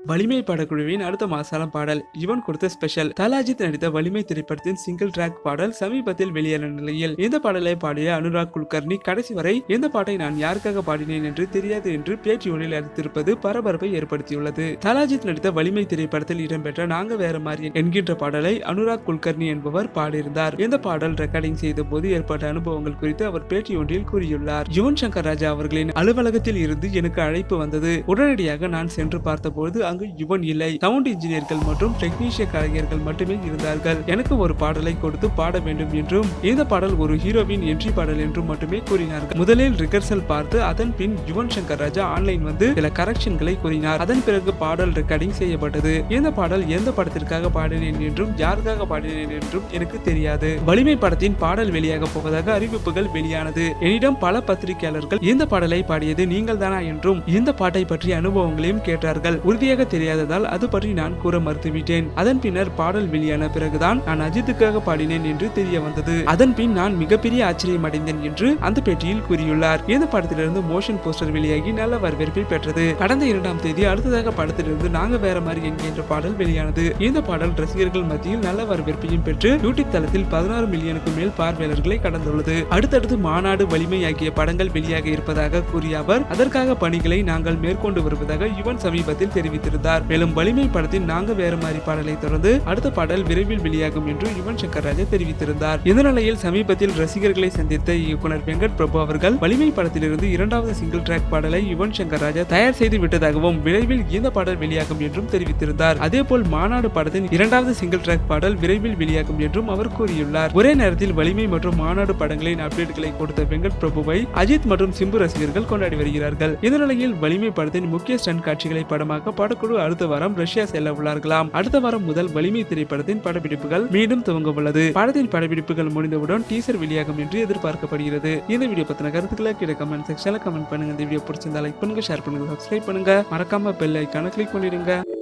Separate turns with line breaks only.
வலிமை படக்குழுவின் அடுத்த மாசாலம் பாடல் இவன் கொடுத்த ஸ்பெஷல் தலாஜித் நடித்த வலிமை திரைப்படத்தின் சிங்கிள் ட்ராக் பாடல் சமீபத்தில் வெளியான நிலையில் இந்த பாடலை பாடிய அனுராக் குல்கர்னி கடைசி வரை இந்த பாட்டை நான் யாருக்காக பாடினேன் என்று தெரியாது என்று பேட்டி ஒன்றில் அறிவித்திருப்பது பரபரப்பை ஏற்படுத்தியுள்ளது தலாஜித் நடித்த வலிமை திரைப்படத்தில் இடம்பெற்ற நாங்க வேற மாதிரி என்கின்ற பாடலை அனுராக் குல்கர்னி என்பவர் பாடியிருந்தார் இந்த பாடல் ரெக்கார்டிங் செய்த போது ஏற்பட்ட அனுபவங்கள் குறித்து அவர் பேட்டி ஒன்றில் கூறியுள்ளார் யுவன் சங்கர் ராஜா அவர்களின் அலுவலகத்தில் இருந்து எனக்கு அழைப்பு வந்தது உடனடியாக நான் சென்று பார்த்தபோது அங்கு யுவன் இல்லை சவுண்ட் இன்ஜினியர்கள் மற்றும் டெக்னீஷிய கலைஞர்கள் மட்டுமே இருந்தார்கள் எனக்கு ஒரு பாடலை கொடுத்து பாட வேண்டும் என்றும் இந்த பாடல் ஒரு ஹீரோவின் என்ட்ரி பாடல் என்றும் மட்டுமே கூறினார்கள் முதலில் ரிகர்சல் பார்த்து அதன் பின் யுவன் சங்கர் ராஜா ஆன்லைன் வந்து சில கரெக்ஷன்களை கூறினார் அதன் பிறகு பாடல் ரெக்கார்டிங் செய்யப்பட்டது இந்த பாடல் எந்த படத்திற்காக பாடினேன் என்றும் யாருக்காக பாடினேன் என்றும் எனக்கு தெரியாது வலிமை படத்தின் பாடல் வெளியாக போவதாக அறிவிப்புகள் வெளியானது என்னிடம் பல பத்திரிகையாளர்கள் இந்த பாடலை பாடியது நீங்கள் தானா என்றும் இந்த பாட்டை பற்றிய அனுபவங்களையும் கேட்டார்கள் உறுதியாக தெரியாததால் அது பற்றி நான் கூற மறுத்துவிட்டேன் அதன் பின்னர் பாடல் வெளியான பிறகுதான் நான் அஜித்துக்காக பாடினேன் என்று தெரிய வந்தது அதன் பின் நான் மிகப்பெரிய ஆச்சரியம் அடைந்தேன் என்று அந்த பேட்டியில் கூறியுள்ளார் இந்த படத்திலிருந்து மோஷன் போஸ்டர் வெளியாகி நல்ல வரவேற்பை பெற்றது கடந்த இரண்டாம் தேதி அடுத்ததாக படத்திலிருந்து நாங்க வேற மாதிரி என்கின்ற பாடல் வெளியானது இந்த பாடல் ரசிகர்கள் மத்தியில் நல்ல வரவேற்பையும் பெற்று யூடியூப் தளத்தில் பதினாறு மில்லியனுக்கு மேல் பார்வையாளர்களை கடந்துள்ளது அடுத்தடுத்து மாநாடு வலிமை ஆகிய படங்கள் வெளியாக இருப்பதாக கூறிய அவர் அதற்காக பணிகளை நாங்கள் மேற்கொண்டு வருவதாக யுவன் சமீபத்தில் தெரிவித்திருந்தார் மேலும் வலிமை படத்தின் நாங்க வேற மாதிரி பாடலை தொடர்ந்து அடுத்த பாடல் விரைவில் வெளியாகும் என்று யுவன் சங்கர் ராஜா தெரிவித்திருந்தார் இந்த நிலையில் சமீபத்தில் ரசிகர்களை சந்தித்த இயக்குனர் வெங்கட் பிரபு அவர்கள் வலிமை படத்திலிருந்து இரண்டாவது சிங்கிள் ட்ராக் பாடலை யுவன் சங்கர் ராஜா தயார் செய்து விட்டதாகவும் விரைவில் இந்த பாடல் வெளியாகும் என்றும் தெரிவித்திருந்தார் அதேபோல் மாநாடு படத்தின் இரண்டாவது சிங்கிள் ட்ராக் பாடல் விரைவில் வெளியாகும் என்றும் அவர் கூறியுள்ளார் ஒரே நேரத்தில் வலிமை மற்றும் மாநாடு படங்களின் அப்டேட்களை கொடுத்த வெங்கட் பிரபுவை அஜித் மற்றும் சிம்பு ரசிகர்கள் கொண்டாடி வருகிறார்கள் இந்த நிலையில் வலிமை படத்தின் முக்கிய ஸ்டன் காட்சிகளை படமாக்க படக்குழு அடுத்த வாரம் ரஷ்யா செல்ல உள்ளார்களாம் அடுத்த வாரம் முதல் வலிமை திரைப்படத்தின் படப்பிடிப்புகள் மீண்டும் துவங்க உள்ளது படத்தின் படப்பிடிப்புகள் முடிந்தவுடன் டீசர் வெளியாகும் என்று எதிர்பார்க்கப்படுகிறது இந்த வீடியோ பத்தின கருத்துக்களை கீழே கமெண்ட் செக்ஷன்ல கமெண்ட் பண்ணுங்க இந்த வீடியோ பிடிச்சிருந்தா லைக் பண்ணுங்க ஷேர் பண்ணுங்க சப்ஸ்கிரைப் பண்ணுங்க மறக்காம பெல் ஐக்கான கிளிக் பண்ணிடுங்க